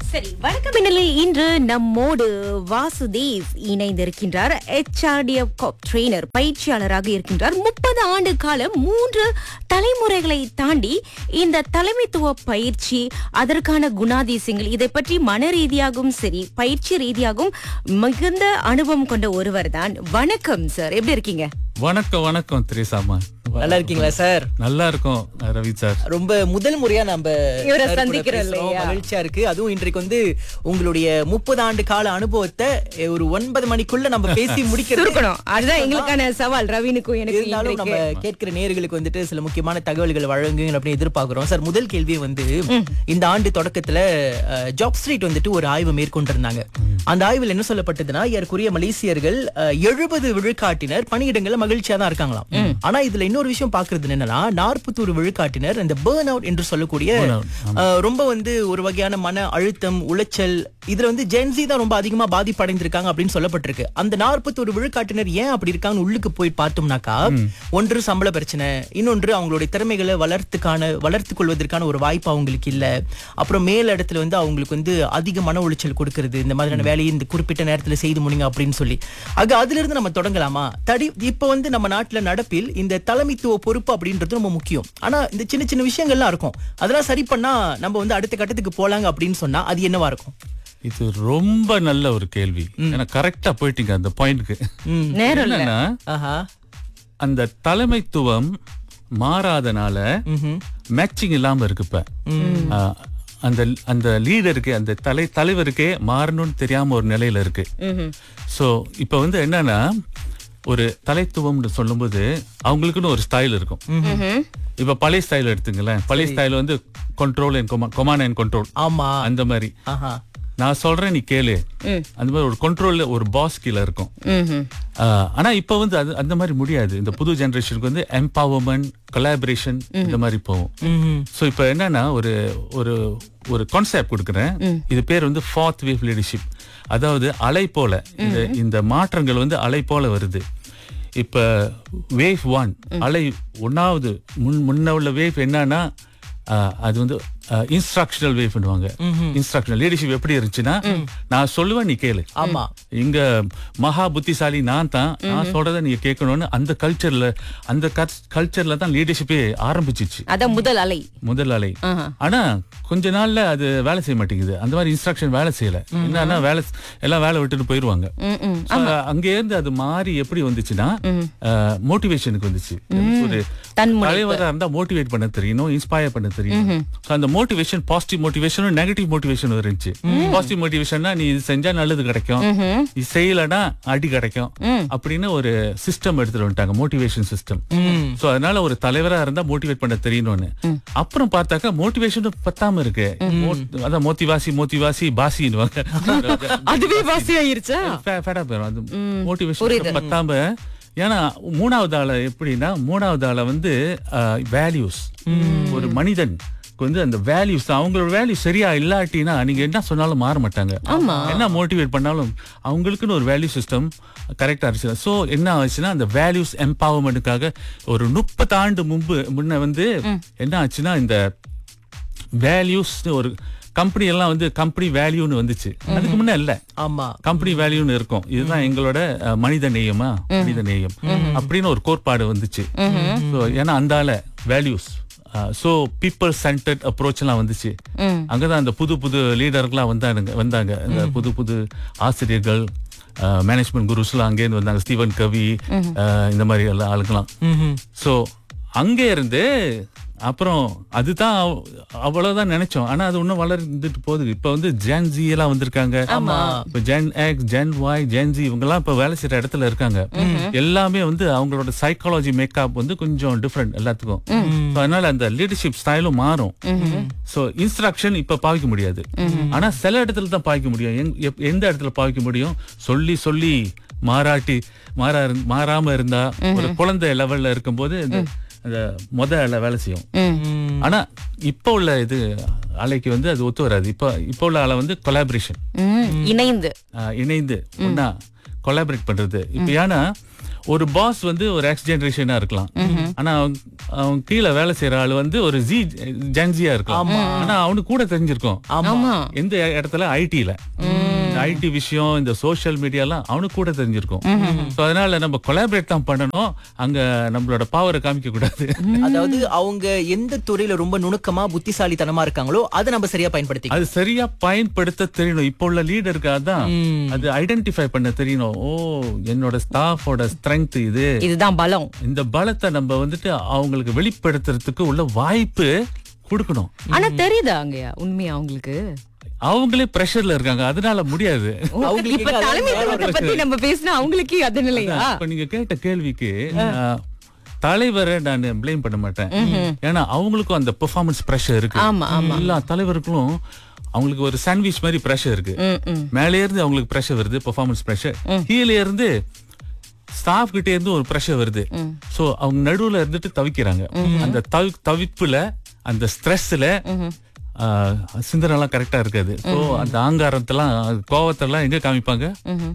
சரி வணக்கம் மின்னலில் இன்று நம்மோடு வாசுதேவ் இணைந்திருக்கின்றார் HRDF காப் ட்ரெயினர் பயிற்சியாளராக இருக்கின்றார் முப்பது ஆண்டு காலம் மூன்று தலைமுறைகளை தாண்டி இந்த தலைமைத்துவ பயிற்சி அதற்கான குணாதிசயங்கள் இதை பற்றி மன ரீதியாகவும் சரி பயிற்சி ரீதியாகவும் மிகுந்த அனுபவம் கொண்ட ஒருவர் தான் வணக்கம் சார் எப்படி இருக்கீங்க வணக்கம் வணக்கம் திரேசாமா நல்லா இருக்கீங்களா சார் நல்லா இருக்கும் ரவி சார் ரொம்ப முதல் முறையா நம்ம இவரை sir கூட சந்திக்கிறோம் பேசுறோம். இல்லையா? மகிழ்ச்சியா இருக்கு அதுவும் இன்றைக்கு வந்து உங்களுடைய முப்பது ஆண்டு கால அனுபவத்தை அஹ், ஒரு ஒன்பது மணிக்குள்ள நம்ம பேசி முடிக்கிறது சுருக்கணும் அதுதான் எங்களுக்கான சவால் ரவினுக்கும் எனக்கு இருந்தாலும் நம்ம கேட்கிற நேர்களுக்கு வந்துட்டு சில முக்கியமான தகவல்கள் வழங்குங்க அப்படின்னு எதிர்பார்க்கிறோம் சார் முதல் கேள்வி வந்து இந்த ஆண்டு தொடக்கத்துல ஜாப் ஸ்ட்ரீட் வந்துட்டு ஒரு ஆய்வு மேற்கொண்டிருந்தாங்க அந்த ஆய்வில் என்ன சொல்லப்பட்டதுன்னா ஏறக்குறைய மலேசியர்கள் எழுபது விழுக்காட்டினர் பணியிடங்கள்ல மகிழ்ச்சியா தான் இருக்காங்களாம் ஆனா இதுல இன்னொரு விஷயம் பாக்குறது என்னன்னா நாற்பத்தோரு விழுக்காட்டினர் இந்த பேர்ன் அவுட் என்று சொல்லக்கூடிய அஹ், ரொம்ப வந்து ஒரு வகையான மன அழுத்தம் உளைச்சல் இதுல வந்து ஜென்சி தான் ரொம்ப அதிகமா பாதிப்படைந்திருக்காங்க அப்படின்னு சொல்லப்பட்டிருக்கு அந்த நாற்பத்தோரு விழுக்காட்டினர் ஏன் அப்படி இருக்காங்கன்னு உள்ளுக்கு போய் பார்த்தோம்னாக்கா ஒன்று சம்பள பிரச்சனை இன்னொன்று அவங்களுடைய திறமைகளை வளர்த்துக்கான வளர்த்து கொள்வதற்கான ஒரு வாய்ப்பு அவங்களுக்கு இல்ல அப்புறம் மேல் இடத்துல வந்து அவங்களுக்கு வந்து அதிக மன உளைச்சல் கொடுக்கிறது இந்த மாதிரியான வேலையை இந்த குறிப்பிட்ட நேரத்துல செய்து முடிங்க அப்படின்னு சொல்லி ஆக அதுல இருந்து நம்ம தொடங்கலாமா தடி இப்ப வந்து நம்ம நாட்டுல நடப்பில் இந்த தலைமைத்துவ பொறுப்பு அப்படின்றது ரொம்ப முக்கியம் ஆனா இந்த சின்ன சின்ன விஷயங்கள்லாம் இருக்கும் அதெல்லாம் சரி பண்ணா நம்ம வந்து அடுத்த கட்டத்துக்கு போலாங்க அப்படின்னு சொன்னா அது என்னவா இருக்கும் இது ரொம்ப நல்ல ஒரு கேள்வி ஏன்னா கரெக்டா போயிட்டீங்க அந்த பாயிண்ட்க்கு நேரம் இல்ல என்னன்னா ஆஹா அந்த தலைமைத்துவம் மாறாதனால மேட்சிங் இல்லாம இருக்கு இப்ப ஆ, அந்த அந்த லீடருக்கு அந்த தலை தலைவருக்கே மாறணும்னு தெரியாம ஒரு நிலையில இருக்கு சோ இப்ப வந்து என்னன்னா ஒரு தலைத்துவம்னு சொல்லும்போது அவங்களுக்குன்னு ஒரு ஸ்டைல் இருக்கும் இப்ப பழைய ஸ்டைல் எடுத்துங்களேன் பழைய ஸ்டைல் வந்து control and command and control ஆமா அந்த மாதிரி ஆஹா நான் சொல்றேன் நீ கேளு அந்த மாதிரி ஒரு கண்ட்ரோல்ல ஒரு பாஸ் கீழ இருக்கும் ம்ஹும். ஆஹ், ஆனா இப்ப வந்து அது அந்த மாதிரி முடியாது இந்த புது ஜெனரேஷனுக்கு வந்து எம்பவர்மெண்ட் கொலாபரேஷன் இந்த மாதிரி போகும் ம்ஹும். சோ இப்ப என்னன்னா ஒரு ஒரு ஒரு கான்செப்ட் கொடுக்குறேன் இது பேர் வந்து ஃபார்த் வேவ் லீடர்ஷிப் அதாவது அலை போல இந்த இந்த மாற்றங்கள் வந்து அலை போல வருது இப்ப வேவ் ஒன் அலை ஒன்னாவது முன் முன்ன உள்ள வேவ் என்னன்னா ஆஹ், அது வந்து இன்ஸ்ட்ரக்ஷனல் வேவ் பண்ணுவாங்க இன்ஸ்ட்ரக்ஷனல் லீடர்ஷிப் எப்படி இருந்துச்சுன்னா நான் சொல்லுவேன் நீ கேளு ஆமா இங்க மகா புத்திசாலி நான் தான் நான் சொல்றத நீங்க கேட்கணும்னு அந்த கல்ச்சர்ல அந்த கல்ச்சர்ல தான் லீடர்ஷிப்பே ஆரம்பிச்சிச்சு அதான் முதல் அலை முதல் அலை ஆனா கொஞ்ச நாள்ல அது வேலை செய்ய மாட்டேங்குது அந்த மாதிரி இன்ஸ்ட்ரக்ஷன் வேலை செய்யல என்னன்னா வேலை எல்லாம் வேலை விட்டுட்டு போயிருவாங்க ம், ம். So, அங்க இருந்து அது மாறி எப்படி வந்துச்சுன்னா மோட்டிவேஷனுக்கு வந்துச்சு ஒரு தன்முனைப்பு. தலைவரா இருந்தா மோட்டிவேட் பண்ண தெரியணும் இன்ஸ்பயர் பண்ண தெரியணும் So, அந்த மோட்டிவேஷன் பாசிட்டிவ் மோட்டிவேஷனும் நெகட்டிவ் மோட்டிவேஷனும் இருந்துச்சு பாசிட்டிவ் மோட்டிவேஷன்னா நீ இது செஞ்சா நல்லது கிடைக்கும் நீ செய்யலனா அடி கிடைக்கும் அப்படின்னு ஒரு சிஸ்டம் எடுத்துட்டு வந்துட்டாங்க மோட்டிவேஷன் சிஸ்டம் சோ அதனால ஒரு தலைவரா இருந்தா மோட்டிவேட் பண்ண தெரியணும்னு அப்புறம் பார்த்தாக்கா மோட்டிவேஷன் பத்தாம இருக்கு மோ- அதான் மோத்திவாசி மோத்திவாசி பாசின்னுவாங்க அதுவே வாசி ஆயிருச்சா ஃபே- ஃபேடா போயிடும் அது மோட்டிவேஷன் பத்தாம ஏன்னா மூணாவது ஆள எப்படின்னா மூணாவது ஆள வந்து வேல்யூஸ் ஒரு மனிதன் வந்து அந்த வேல்யூஸ் அவங்களோட வேல்யூ சரியா இல்லாட்டினா நீங்க என்ன சொன்னாலும் மாற மாட்டாங்க என்ன மோட்டிவேட் பண்ணாலும் அவங்களுக்குன்னு ஒரு வேல்யூ சிஸ்டம் கரெக்டா இருந்துச்சு சோ என்ன ஆச்சுன்னா அந்த வேல்யூஸ் எம்பவர்மெண்ட்டுக்காக ஒரு முப்பது ஆண்டு முன்பு முன்ன வந்து என்ன ஆச்சுன்னா இந்த வேல்யூஸ் ஒரு கம்பெனி எல்லாம் வந்து கம்பெனி வேல்யூன்னு வந்துச்சு அதுக்கு முன்ன இல்ல ஆமா கம்பெனி வேல்யூன்னு இருக்கும் இதுதான் எங்களோட அஹ், மனித நேயமா மனித நேயம் அப்படின்னு ஒரு கோட்பாடு வந்துச்சு So, ஏன்னா அந்த ஆள values so people centred approach எல்லாம் வந்துச்சு அங்கதான் அந்த புது புது லீடர்கள்லாம் வந்தாங்க வந்தாங்க இந்த புது புது ஆசிரியர்கள் மேனேஜ்மெண்ட் குருஸ்லாம் அங்கேருந்து வந்தாங்க ஸ்டீவன் கவி அஹ், இந்த மாதிரி எல்லாம் ஆளுங்களாம் சோ அங்கே இருந்து அப்புறம் அதுதான் அவ்- அவ்வளவுதான் நினைச்சோம் ஆனா அது இன்னும் வளர்ந்துட்டு போகுது இப்ப வந்து ஜென் ஜி எல்லாம் வந்திருக்காங்க இப்ப Gen X Gen Y Gen G இவங்க எல்லாம் இப்ப வேலை செய்யற இடத்துல இருக்காங்க எல்லாமே வந்து அவங்களோட சைக்காலஜி மேக்கப் வந்து கொஞ்சம் டிஃப்ரெண்ட் எல்லாத்துக்கும் So, அதனால அந்த லீடர்ஷிப் ஸ்டைலும் மாறும் சோ இன்ஸ்ட்ரக்ஷன் இப்ப பாவிக்க முடியாது ஆனா சில இடத்துல தான் பாவிக்க முடியும் எங்க- எப்- எந்த இடத்துல பாவிக்க முடியும் சொல்லி சொல்லி மாறாட்டி மாறா இருந்- மாறாம இருந்தா ஒரு குழந்தை லெவல்ல இருக்கும்போது இந்த அந்த முத அலை வேலை செய்யும் ஆனா இப்ப உள்ள இது அலைக்கு வந்து அது ஒத்து வராது இப்ப இப்ப உள்ள அலை வந்து கொலாபரேஷன் ம், இணைந்து இணைந்து ஒன்னா கொலாபரேட் பண்றது இப்ப ஏன்னா ஒரு பாஸ் வந்து ஒரு எக்ஸ் ஜெனரேஷனா இருக்கலாம் ஆனா அவங்க அவங்க கீழே வேலை செய்யற ஆளு வந்து ஒரு ஜி ஜென்சியா இருக்கலாம் ஆனா அவனுக்கு கூட தெரிஞ்சிருக்கும் ஆமா எந்த இடத்துல ஐடில ஐடி விஷயம் இந்த சோஷியல் மீடியாலாம் அவனுக்கு கூட தெரிஞ்சிருக்கும் So அதனால நம்ம கொலாபரேட் தான் பண்ணணும் அங்க நம்மளோட பவரை காமிக்க கூடாது அதாவது அவங்க எந்த துறையில ரொம்ப நுணுக்கமா புத்திசாலித்தனமா இருக்காங்களோ அதை நம்ம சரியா பயன்படுத்தி அது சரியா பயன்படுத்த தெரியணும் இப்போ உள்ள லீடருக்கு அதான் அது ஐடென்டிஃபை பண்ண தெரியணும் ஓ என்னோட ஸ்டாஃபோட ஸ்ட்ரென்த் இது இதுதான் பலம் இந்த பலத்தை நம்ம வந்துட்டு அவங்களுக்கு வெளிப்படுத்துறதுக்கு உள்ள வாய்ப்பு கொடுக்கணும் ஆனா தெரியுதா அங்கயா உண்மையா அவங்களுக்கு அவங்களே பிரஷர்ல இருக்காங்க அதனால முடியாது அவங்களுக்கு இப்ப எங்க அதான் தலைமைத்துவத்தை பத்தி நம்ம பேசினா அவங்களுக்கு அது நிலையா இப்ப நீங்க கேட்ட கேள்விக்கு ஆஹ், தலைவரை நான் ப்ளேம் பண்ண மாட்டேன் ஏன்னா அவங்களுக்கும் அந்த பெர்ஃபார்மன்ஸ் பிரஷர் இருக்கு ஆமா, எல்லா தலைவருக்கும் அவங்களுக்கு ஒரு சாண்ட்விச் மாதிரி பிரஷர் இருக்கு ம், ம். மேலே இருந்து அவங்களுக்கு பிரஷர் வருது பெர்ஃபார்மன்ஸ் பிரஷர் கீழே இருந்து ஸ்டாஃப் கிட்ட இருந்து ஒரு பிரஷர் வருது சோ அவங்க நடுவுல இருந்துட்டு தவிக்கிறாங்க அந்த தவி தவிப்புல அந்த ஸ்ட்ரெஸ்ல சிந்தனைலாம் கரெக்டா இருக்காது சோ அந்த ஆங்காரத்தெல்லாம் கோவத்தெல்லாம் எங்க காமிப்பாங்க ம்ஹும்.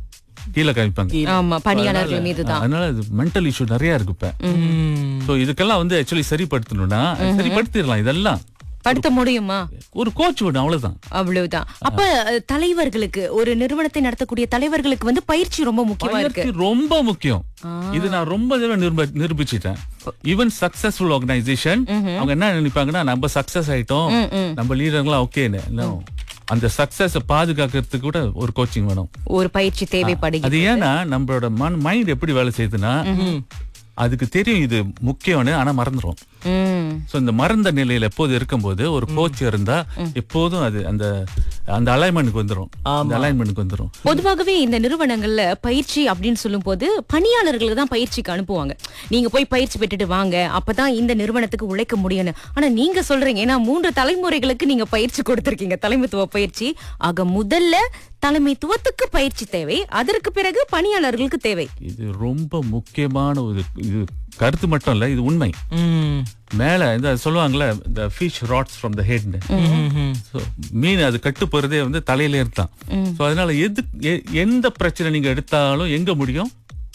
கீழே காமிப்பாங்க ஆமா பணியாளர்கள் மீதுதான் அதனால மென்டல் இஷ்யூ நிறைய இருக்கு இப்ப ம். சோ இதுக்கெல்லாம் வந்து ஆக்சுவலி சரிப்படுத்தணும்னா சரிப்படுத்திடலாம் இதெல்லாம் படுத்த முடியுமா ஒரு கோச் வேணும் அவ்வளவுதான் அவ்வளவுதான் அப்ப அஹ், தலைவர்களுக்கு ஒரு நிறுவனத்தை நடத்தக்கூடிய தலைவர்களுக்கு வந்து பயிற்சி ரொம்ப முக்கியமா இருக்கு பயிற்சி ரொம்ப முக்கியம் இது நான் ரொம்ப தடவை நிரூப- நிரூபிச்சிட்டேன் ஈவன் சக்சஸ்ஃபுல் ஆர்கனைசேஷன் அவங்க என்ன நினைப்பாங்கன்னா நம்ம சக்சஸ் ஆயிட்டோம் நம்ம லீடர்லாம் ஓகேன்னு அந்த சக்சஸ் பாதுகாக்கிறதுக்கு கூட ஒரு கோச்சிங் வேணும் ஒரு பயிற்சி தேவைப்படுகிறது அது ஏன்னா நம்மளோட மைண்ட் எப்படி வேலை செய்யுதுன்னா அதுக்கு தெரியும் இது முக்கியம்னு ஆனா மறந்துரும் ம். சோ இந்த மறந்த நிலையில எப்போது இருக்கும்போது ஒரு கோச் இருந்தா எப்போதும் அது அந்த அந்த அலைன்மெண்ட்க்கு வந்துரும் அந்த அலைன்மெண்ட்க்கு வந்துரும் பொதுவாகவே இந்த நிறுவனங்கள்ல பயிற்சி அப்படின்னு சொல்லும்போது பணியாளர்களுக்கு தான் பயிற்சிக்கு அனுப்புவாங்க நீங்க போய் பயிற்சி பெற்றுட்டு வாங்க அப்பதான் இந்த நிறுவனத்துக்கு உழைக்க முடியும்னு ஆனா நீங்க சொல்றீங்க ஏன்னா மூன்று தலைமுறைகளுக்கு நீங்க பயிற்சி கொடுத்திருக்கீங்க தலைமைத்துவ பயிற்சி ஆக முதல்ல தலைமைத்துவத்துக்கு பயிற்சி தேவை அதற்கு பிறகு பணியாளர்களுக்கு தேவை இது ரொம்ப முக்கியமான ஒரு இது கருத்து மட்டும் இல்ல இது உண்மை ம். மேல இந்த சொல்லுவாங்கல்ல இந்த fish rots from the head ம்ஹும். மீன் அது கட்டு போறதே வந்து தலையில இருந்தான் சோ அதனால எது எ- எந்த பிரச்சனை நீங்க எடுத்தாலும் எங்க முடியும்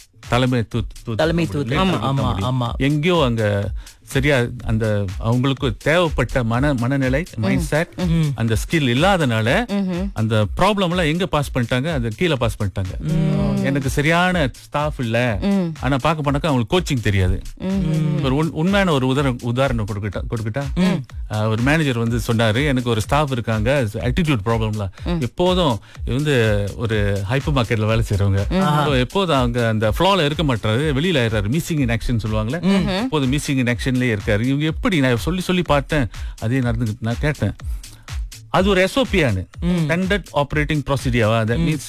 தலைமைத்துவ தலைமைத்துவத்துல. ஆமா, ஆமா, ஆமா. எங்கேயோ அங்க சரியா அந்த அவங்களுக்கு தேவைப்பட்ட மன மனநிலை மைண்ட் செட் அந்த ஸ்கில் இல்லாதனால அந்த ப்ராப்ளம் எல்லாம் எங்க பாஸ் பண்ணிட்டாங்க அது கீழே பாஸ் பண்ணிட்டாங்க எனக்கு சரியான ஸ்டாஃப் இல்ல ஆனா பார்க்க போனாக்கா அவங்களுக்கு கோச்சிங் தெரியாது ஒரு உண்- உண்மையான ஒரு உதாரணம் உதாரணம் கொடுக்கட்டா கொடுக்கட்டா அஹ், ஒரு மேனேஜர் வந்து சொன்னாரு எனக்கு ஒரு ஸ்டாஃப் இருக்காங்க ஆட்டிடியூட் ப்ராப்ளம்ல எப்போதும் இது வந்து ஒரு ஹைப்பர் மார்க்கெட்ல வேலை செய்யறவங்க So, எப்போதும் அவங்க அந்த ஃப்ளோல இருக்க மாட்டாரு வெளியில ஆயிடுறாரு மிஸ்ஸிங் இன் ஆக்ஷன் சொல்லுவாங்களே எப்போதும் மிஸ்ஸிங் இன் ஆக்ஷன்லயே இருக்காரு இவங்க எப்படி நான் சொல்லி சொல்லி பார்த்தேன் அதே நடந்து நான் கேட்டேன் அது ஒரு எஸ்ஓபியானு ஸ்டாண்டர்ட் ஆப்ரேட்டிங் ப்ரொசீடியாவா தட் மீன்ஸ்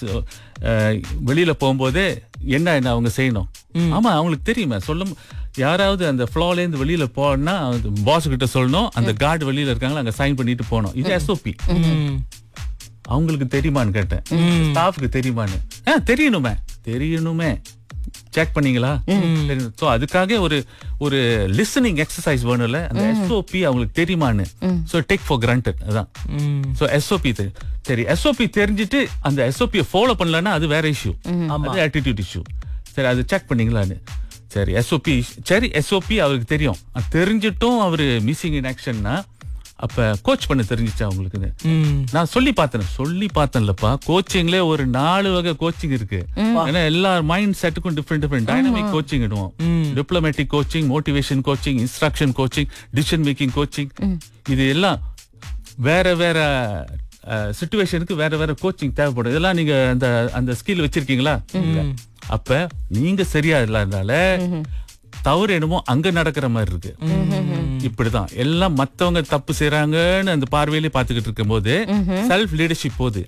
வெளியில போகும்போதே என்ன என்ன அவங்க செய்யணும் ஆமா அவங்களுக்கு தெரியுமா சொல்லும் யாராவது அந்த ஃப்ளோல இருந்து வெளியில போனா பாஸ் கிட்ட சொல்லணும் அந்த கார்டு வெளியில இருக்காங்களா அங்க சைன் பண்ணிட்டு போகணும் இது எஸ்ஓபி ம். அவங்களுக்கு தெரியுமான்னு கேட்டேன் ஸ்டாஃப்க்கு தெரியுமான்னு ஆ தெரியணுமே தெரியணுமே செக் பண்ணீங்களா தெரியும் சோ அதுக்காக ஒரு ஒரு லிசனிங் எக்ஸசைஸ் வேணும்ல அந்த எஸ்ஓபி அவங்களுக்கு தெரியுமான்னு சோ டேக் ஃபார் கிராண்டட் அதான் ம். சோ எஸ்ஓபி சரி எஸ்ஓபி தெரிஞ்சுட்டு அந்த எஸ்ஓபியை ஃபாலோ பண்ணலன்னா அது வேற இஷ்யூ அது ஆட்டிடியூட் இஷ்யூ சரி அது செக் பண்ணீங்களான்னு சரி எஸ்ஓபி சரி எஸ்ஓபி அவருக்கு தெரியும் அது தெரிஞ்சிட்டும் அவரு மிஸ்ஸிங் இன் ஆக்ஷன்னா அப்ப கோச் பண்ண தெரிஞ்சிச்சா அவங்களுக்கு ம். நான் சொல்லி பார்த்தேன் சொல்லி பார்த்தேன்லப்பா கோச்சிங்ல ஒரு நாலு வகை கோச்சிங் இருக்கு ஏன்னா எல்லா மைண்ட் செட்டுக்கும் டிஃப்ரெண்ட் டிஃப்ரெண்ட் டைனமிக் கோச்சிங் இடுவோம் diplomatic coaching motivation coaching instruction coaching decision making coaching இது எல்லாம் வேற வேற சுச்சுவேஷனுக்கு வேற வேற கோச்சிங் தேவைப்படும் இதெல்லாம் நீங்க அந்த அந்த ஸ்கில் வச்சிருக்கீங்களா இல்ல. அப்ப நீங்க சரியா இல்லாதனால தவறு என்னமோ அங்க நடக்கிற மாதிரி இருக்கு இப்படிதான் எல்லாம் மத்தவங்க தப்பு செய்றாங்கன்னு அந்த பார்வையிலே பாத்துக்கிட்டு இருக்கும்போது செல்ஃப் லீடர்ஷிப் போகுது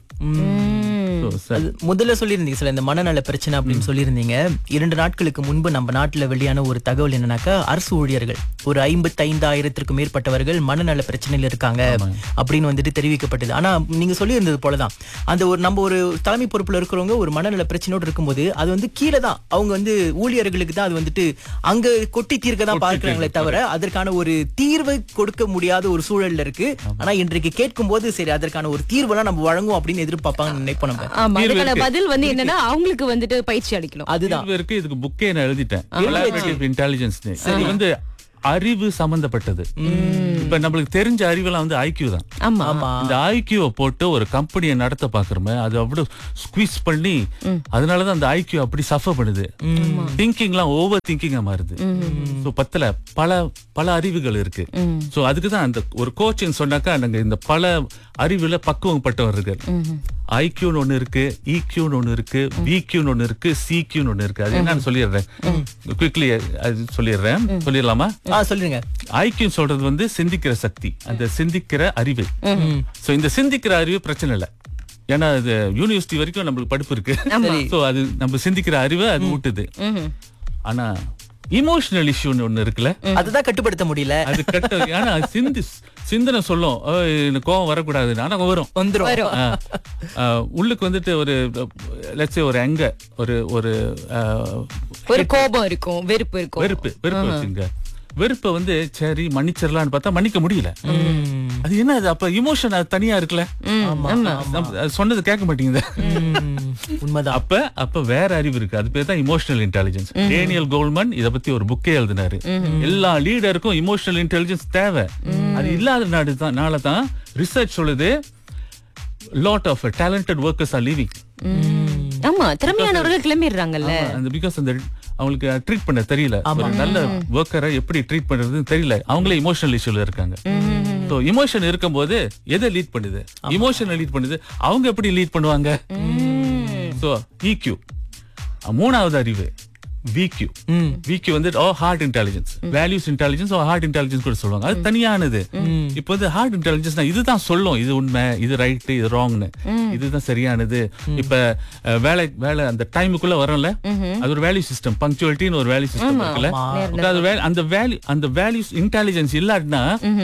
So, self- அது முதல்ல சொல்லியிருந்தீங்க சில இந்த மனநல பிரச்சனை அப்படின்னு சொல்லியிருந்தீங்க இரண்டு நாட்களுக்கு முன்பு நம்ம நாட்டுல வெளியான ஒரு தகவல் என்னன்னாக்கா அரசு ஊழியர்கள் ஒரு ஐம்பத்தி ஐந்தாயிரத்திற்கும் மேற்பட்டவர்கள் மனநல பிரச்சனையில இருக்காங்க அப்படின்னு வந்துட்டு தெரிவிக்கப்பட்டது ஆனா நீங்க சொல்லியிருந்தது போலதான் அந்த ஒரு நம்ம ஒரு தலைமை பொறுப்புல இருக்கிறவங்க ஒரு மனநல பிரச்சனையோடு இருக்கும்போது அது வந்து கீழே தான் அவங்க வந்து ஊழியர்களுக்கு தான் அது வந்துட்டு அங்க கொட்டி தீர்க்க தான் பார்க்கறாங்களே தவிர அதற்கான ஒரு தீர்வை கொடுக்க முடியாத ஒரு சூழல்ல இருக்கு ஆனா இன்றைக்கு கேட்கும் போது சரி அதற்கான ஒரு தீர்வெல்லாம் நம்ம வழங்குவோம் அப்படின்னு எதிர்பார்ப்பாங்கன்னு நினைப்போம் நம்ம ஆமா தீர்வு அதுக்கான இருக்கு. பதில் வந்து என்னன்னா அவங்களுக்கு வந்துட்டு பயிற்சி அளிக்கணும் அதுதான் தீர்வு இருக்கு இதுக்கு புக்கே நான் எழுதிட்டேன் கொலாபரேட்டிவ் இன்டெலிஜென்ஸ் இது வந்து அறிவு சம்பந்தப்பட்டது இப்ப நம்மளுக்கு தெரிஞ்ச அறிவெல்லாம் வந்து ஐக்கியூ தான் ஆமா ஆமா இந்த ஐக்கியூவை போட்டு ஒரு கம்பெனியை நடத்த பாக்குறோமே அது அவ்வளவு ஸ்குவீஸ் பண்ணி அதனாலதான் அந்த ஐக்கியூ அப்படி சஃபர் பண்ணுது திங்கிங்லாம் ஓவர் திங்கிங்கா மாறுது சோ பத்துல பல பல அறிவுகள் இருக்கு சோ அதுக்கு தான் அந்த ஒரு கோச்சிங் சொன்னாக்கா நாங்க இந்த பல அறிவுல பக்குவப்பட்டவர்கள் ஐக்கியூன்னு ஒண்ணு இருக்கு இக்யூன்னு ஒண்ணு இருக்கு விக்யூன்னு ஒண்ணு இருக்கு சிக்யூன்னு ஒண்ணு இருக்கு அது என்னன்னு சொல்லிடுறேன் குவிக்லி அது சொல்லிடுறேன் சொல்லிடலாமா ஆ சொல்லுங்க ஐக்கியம் சொல்றது வந்து சிந்திக்கிற சக்தி அந்த சிந்திக்கிற அறிவு சோ இந்த சிந்திக்கிற அறிவு பிரச்சனை இல்ல ஏன்னா அது யூனிவர்சிட்டி வரைக்கும் நம்மளுக்கு படிப்பு இருக்கு சோ அது நம்ம சிந்திக்கிற அறிவை அது ஊட்டுது ம்ஹும். ஆனா இமோஷனல் இஷ்யூன்னு ஒண்ணு இருக்குல்ல அதுதான் கட்டுப்படுத்த முடியல அது கட்ட ஏன்னா அது சிந்தி சிந்தனை சொல்லும் "ஓய், எனக்கு கோவம் வரக்கூடாது ஆனா வரும் வந்துரும் வரும் ஆ, ஆ, உள்ளுக்கு வந்துட்டு ஒரு லட்ச ஒரு அங்க ஒரு ஒரு ஆ, ஒரு கோபம் இருக்கும் வெறுப்பு இருக்கும் வெறுப்பு வெறுப்பு வச்சுங்க வெறுப்பை வந்து சரி மன்னிச்சிடலாம்னு பார்த்தா மன்னிக்க முடியல அது என்ன அது அப்ப இமோஷன் அது தனியா இருக்குல்ல ஆமா நம்ம- அது சொன்னது கேட்க மாட்டேங்குது ம், உண்மைதான் அப்ப அப்ப வேற அறிவு இருக்கு அது பேர் தான் இமோஷனல் இன்டெலிஜென்ஸ் டேனியல் கோல்மன் இத பத்தி ஒரு புக்கே எழுதினாரு எல்லா லீடருக்கும் இமோஷனல் இன்டெலிஜென்ஸ் தேவை அது இல்லாத நாடு தான் நாள தான் ரிசர்ச் சொல்லுது lot of talented workers are leaving ஆமா திறமையானவர்கள் கிளம்பிடுறாங்கல்ல அந்த பிகாஸ் அந்த அவங்களுக்கு ட்ரீட் பண்ண தெரியல ஒரு நல்ல ஒர்க்கரை எப்படி ட்ரீட் பண்றதுன்னு தெரியல அவங்களே இமோஷனல் இஷ்யூல இருக்காங்க சோ இமோஷன் இருக்கும்போது எதை லீட் பண்ணுது இமோஷனை லீட் பண்ணுது அவங்க எப்படி லீட் பண்ணுவாங்க சோ EQ மூணாவது அறிவு விக்யூ விக்யூ வந்து ஓ ஹார்ட் இன்டெலிஜென்ஸ் வேல்யூஸ் இன்டெலிஜென்ஸ் ஓ ஹார்ட் இன்டெலிஜென்ஸ் கூட சொல்லுவாங்க அது தனியானது இப்போ வந்து ஹார்ட் இன்டெலிஜென்ஸ் இதுதான் சொல்லும் இது உண்மை இது ரைட் இது ராங்னு இதுதான் சரியானது இப்ப அஹ், வேலை வேலை அந்த டைமுக்குள்ள வரல அது ஒரு வேல்யூ சிஸ்டம் பங்க்சுவாலிட்டின்னு ஒரு வேல்யூ சிஸ்டம் இருக்குல்ல அப்ப அது வே- அந்த வேல்யூ அந்த வேல்யூஸ் இன்டெலிஜென்ஸ் இல்லாட்டினா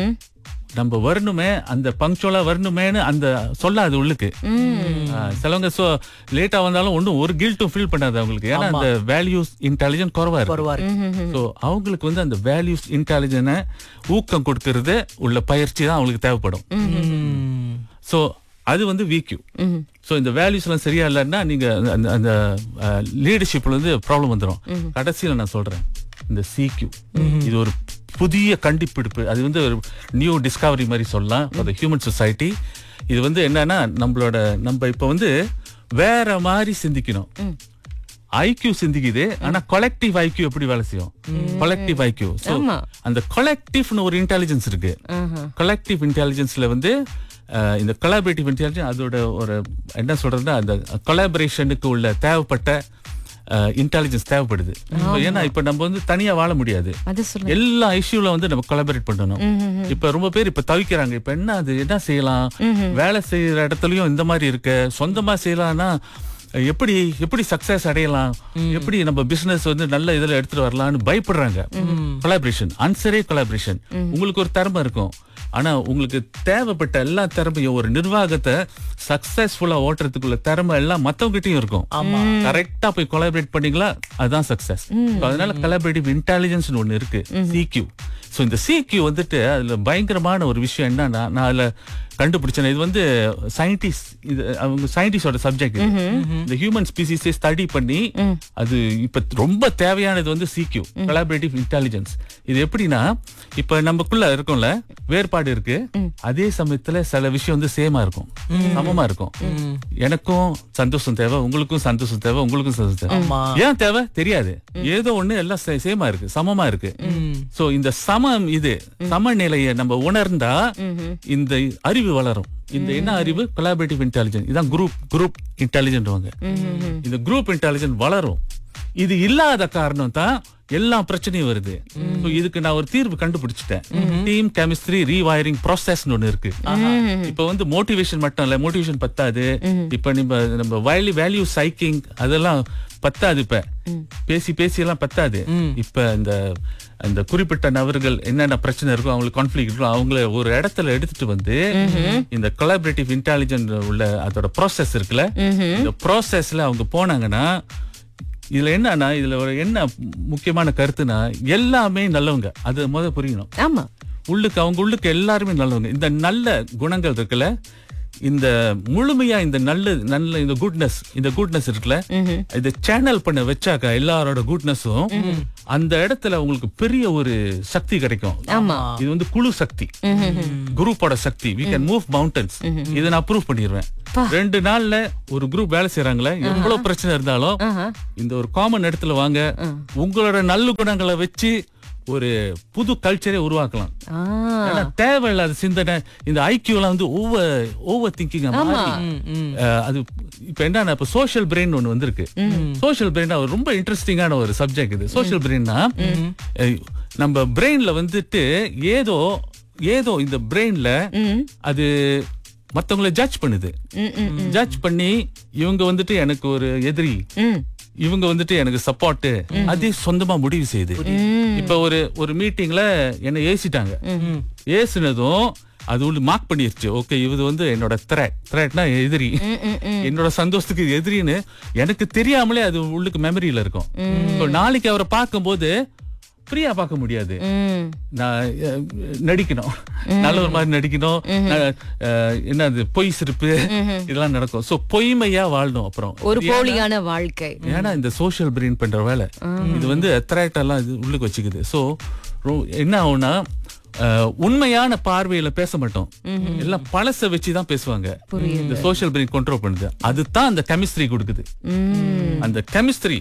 நம்ம வரணுமே அந்த பங்க்சுவலா வரணுமேன்னு அந்த சொல்லாது உள்ளுக்கு ஆ, சிலவங்க சோ லேட்டா வந்தாலும் ஒண்ணும் ஒரு கில்ட்டும் ஃபீல் பண்ணாது அவங்களுக்கு ஏன்னா அந்த வேல்யூஸ் இன்டெலிஜென்ட் குறவா இருக்கு குறைவா இருக்கு சோ அவங்களுக்கு வந்து அந்த வேல்யூஸ் இன்டெலிஜென்ட ஊக்கம் கொடுக்கறது உள்ள பயிற்சி தான் அவங்களுக்கு தேவைப்படும் ம். சோ அது வந்து வீக்யூ சோ இந்த வேல்யூஸ் எல்லாம் சரியா இல்லைன்னா நீங்க அந்த- அந்த அந்த லீடர்ஷிப்ல வந்து ப்ராப்ளம் வந்துரும் கடைசியில நான் சொல்றேன் இந்த சிக்யூ இது ஒரு புதிய கண்டுபிடிப்பு அது வந்து ஒரு நியூ டிஸ்கவரி மாதிரி சொல்லலாம் ஃபார் த ஹியூமன் சொசைட்டி இது வந்து என்னன்னா நம்மளோட நம்ம இப்ப வந்து வேற மாதிரி சிந்திக்கணும் ஐக்யூ சிந்திக்குது ஆனா கொலெக்டிவ் ஐக்யூ எப்படி வேலை செய்யும் கொலெக்டிவ் ஐக்யூ சோ ஆமா. அந்த கொலெக்டிவ்னு ஒரு இன்டெலிஜென்ஸ் இருக்கு கொலெக்டிவ் இன்டெலிஜென்ஸ்ல வந்து அஹ், இந்த கொலாபரேட்டிவ் இன்டெலிஜென்ஸ் அதோட ஒரு என்ன சொல்றதுன்னா அந்த கொலாபரேஷனுக்கு உள்ள தேவைப்பட்ட இன்டெலிஜென்ஸ் தேவைப்படுது இப்ப ஏன்னா இப்ப நம்ம வந்து தனியா வாழ முடியாது அது சொல்லுங்க எல்லா இஷ்யூல வந்து நம்ம கொலாபரேட் பண்ணணும் இப்ப ரொம்ப பேர் இப்ப தவிக்கிறாங்க இப்ப என்ன அது என்ன செய்யலாம் வேலை செய்யற இடத்துலயும் இந்த மாதிரி இருக்கு சொந்தமா செய்யலாம்னா எப்படி எப்படி சக்சஸ் அடையலாம் எப்படி நம்ம பிசினஸ் வந்து நல்ல இதுல எடுத்துட்டு வரலாம்னு பயப்படுறாங்க கொலாபரேஷன் அன்சரே கொலாபரேஷன் உங்களுக்கு ஒரு திறமை இருக்கும் ஆனா உங்களுக்கு தேவைப்பட்ட எல்லா திறமையும் ஒரு நிர்வாகத்தை சக்சஸ்ஃபுல்லா ஓட்டுறதுக்குள்ள திறமை எல்லாம் மத்தவங்கிட்டயும் இருக்கும் கரெக்டா போய் கொலாபரேட் பண்ணீங்களா அதுதான் சக்சஸ் அதனால கொலாபரேட்டிவ் இன்டெலிஜென்ஸ் ஒண்ணு இருக்கு சிக்யூ சோ இந்த சிக்யூ வந்துட்டு அதுல பயங்கரமான ஒரு விஷயம் என்னன்னா நான் அதுல கண்டுபிடிச்சேன் இது வந்து சயின்டிஸ்ட் இது அவங்க சயின்டிஸ்டோட சப்ஜெக்ட் இந்த ஹியூமன் ஸ்பீசிஸை ஸ்டடி பண்ணி அது இப்ப ரொம்ப தேவையானது வந்து சிக்யூ கொலாபரேட்டிவ் இன்டெலிஜென்ஸ் இது எப்படின்னா இப்ப நமக்குள்ள இருக்கும்ல வேறுபாடு இருக்கு அதே சமயத்துல சில விஷயம் வந்து சேமா இருக்கும் சமமா இருக்கும் எனக்கும் சந்தோஷம் தேவை உங்களுக்கும் சந்தோஷம் தேவை உங்களுக்கும் சந்தோஷம் தேவை ஆமா ஏன் தேவை தெரியாது ஏதோ ஒண்ணு எல்லாம் சே- சேமா இருக்கு சமமா இருக்கு சோ இந்த சமம் இது சமநிலையை நம்ம உணர்ந்தா இந்த அறிவு வளரும் இந்த என்ன அறிவு கொலாபரேட்டிவ் இன்டெலிஜென்ஸ் இதான் குரூப் குரூப் இன்டெலிஜென்ட் இந்த குரூப் இன்டெலிஜென்ட் வளரும் இது இல்லாத காரணம் தான் எல்லா பிரச்சனையும் வருது So இதுக்கு நான் ஒரு தீர்வு கண்டுபிடிச்சிட்டேன் டீம் கெமிஸ்ட்ரி ரீவயரிங் ப்ராசஸ் ஒன்னு இருக்கு இப்ப வந்து மோட்டிவேஷன் மட்டும் இல்ல மோட்டிவேஷன் பத்தாது இப்ப நம்ம நம்ம வேல்யூ வேல்யூ சைக்கிங் அதெல்லாம் பத்தாது இப்ப பேசி பேசி எல்லாம் பத்தாது இப்ப இந்த அந்த குறிப்பிட்ட நபர்கள் என்னென்ன பிரச்சனை இருக்கோ அவங்களுக்கு கான்ஃபிளிக் இருக்கோ அவங்கள ஒரு இடத்துல எடுத்துட்டு வந்து இந்த கொலாபரேட்டிவ் இன்டெலிஜென்ட் உள்ள அதோட ப்ராசஸ் இருக்குல்ல இந்த ப்ராசஸ்ல அவங்க போனாங்கன்னா இதுல என்னன்னா இதுல ஒரு என்ன முக்கியமான கருத்துனா எல்லாமே நல்லவங்க அது முத புரியணும் ஆமா உள்ளுக்கு அவங்க உள்ளுக்கு எல்லாருமே நல்லவங்க இந்த நல்ல குணங்கள் இருக்குல்ல இந்த முழுமையா இந்த நல்ல நல்ல இந்த குட்னஸ் இந்த குட்னஸ் இருக்குல்ல இத சேனல் பண்ண வச்சாக்கா எல்லாரோட குட்னஸும் அந்த இடத்துல உங்களுக்கு பெரிய ஒரு சக்தி கிடைக்கும் ஆமா இது வந்து குழு சக்தி குரூப்போட சக்தி we can மூவ் மவுண்டன்ஸ் இதை நான் ப்ரூவ் பண்ணிடுவேன் ரெண்டு நாள்ல ஒரு குரூப் வேலை செய்யறாங்களே எவ்வளவு பிரச்சனை இருந்தாலும் இந்த ஒரு காமன் இடத்துல வாங்க உங்களோட நல்ல குணங்களை வச்சு ஒரு புது கல்ச்சரே உருவாக்கலாம் ஆ, ஏன்னா தேவையில்லாத சிந்தனை இந்த ஐக்கியூ எல்லாம் வந்து ஓவர் ஓவர் திங்கிங் அது இப்ப என்ன இப்ப சோஷியல் பிரெயின் ஒண்ணு வந்திருக்கு சோஷியல் பிரெயின் ரொம்ப இன்ட்ரெஸ்டிங்கான ஒரு சப்ஜெக்ட் இது சோஷியல் பிரெயின்னா நம்ம பிரெயின்ல வந்துட்டு ஏதோ ஏதோ இந்த பிரெயின்ல அது மத்தவங்கள ஜட்ஜ் பண்ணுது ம், ம், ஜட்ஜ் பண்ணி இவங்க வந்துட்டு எனக்கு ஒரு எதிரி ம். இவங்க வந்துட்டு எனக்கு சப்போர்ட் அதே சொந்தமா முடிவு செய்யுது இப்ப ஒரு ஒரு மீட்டிங்ல என்ன ஏசிட்டாங்க ஏசுனதும் அது உள்ள மார்க் பண்ணிருச்சு ஓகே இது வந்து என்னோட த்ரெட் த்ரெட்னா எதிரி என்னோட சந்தோஷத்துக்கு இது எதிரின்னு எனக்கு தெரியாமலே அது உள்ளுக்கு மெமரியில இருக்கும் So, நாளைக்கு அவரை பார்க்கும்போது ஃப்ரீயா பார்க்க முடியாது ம். நான் அஹ், நடிக்கணும் நல்ல ஒரு மாதிரி நடிக்கணும் நான், அஹ், என்னது பொய் சிரிப்பு இதெல்லாம் நடக்கும் சோ பொய்மையா வாழணும் அப்புறம் ஒரு போலியான வாழ்க்கை ஏன்னா இந்த சோஷியல் பிரெயின் பண்ற வேலை இது வந்து த்ரெட் எல்லாம் இது உள்ளுக்கு வச்சுக்குது சோ என்ன ஆகும்னா அஹ், உண்மையான பார்வையில பேச மாட்டோம் எல்லாம் பழச வச்சு தான் பேசுவாங்க இந்த சோஷியல் பிரெயின் கண்ட்ரோல் பண்ணுது அதுதான் அந்த கெமிஸ்ட்ரி கொடுக்குது அந்த கெமிஸ்ட்ரி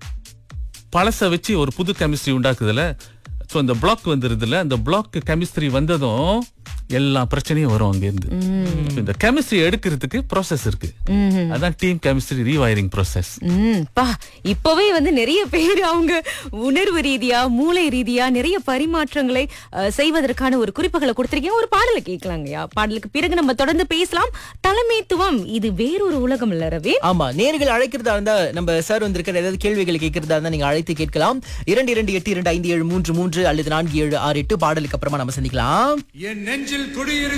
பழச வச்சு ஒரு புது கெமிஸ்ட்ரி உண்டாக்குதுல சோ அந்த பிளாக் வந்துருதுல அந்த பிளாக் கெமிஸ்ட்ரி வந்ததும் எல்லா பிரச்சனையும் வரும் அங்க இருந்து இப்ப இந்த கெமிஸ்ட்ரி எடுக்கிறதுக்கு ப்ராசஸ் இருக்கு அதான் டீம் கெமிஸ்ட்ரி ரீவயரிங் ப்ராசஸ் ம், பா இப்பவே வந்து நிறைய பேர் அவங்க உணர்வு ரீதியா மூளை ரீதியா நிறைய பரிமாற்றங்களை அஹ், செய்வதற்கான ஒரு குறிப்புகளை கொடுத்திருக்கீங்க ஒரு பாடலை கேட்கலாங்கய்யா பாடலுக்கு பிறகு நம்ம தொடர்ந்து பேசலாம் தலைமைத்துவம் இது வேறொரு உலகம் இல்ல ரவி ஆமா நேர்கள் அழைக்கிறதா இருந்தா நம்ம சார் வந்திருக்கிற ஏதாவது கேள்விகள் கேட்கறதா இருந்தா நீங்க அழைத்து கேட்கலாம் இரண்டு இரண்டு எட்டு இரண்டு ஐந்து ஏழு மூன்று மூன்று அல்லது நான்கு ஏழு ஆறு எட்டு பாடலுக்கு அப்புறமா நம்ம சந்திக்கலாம் என் நெஞ்சில் குடியிரு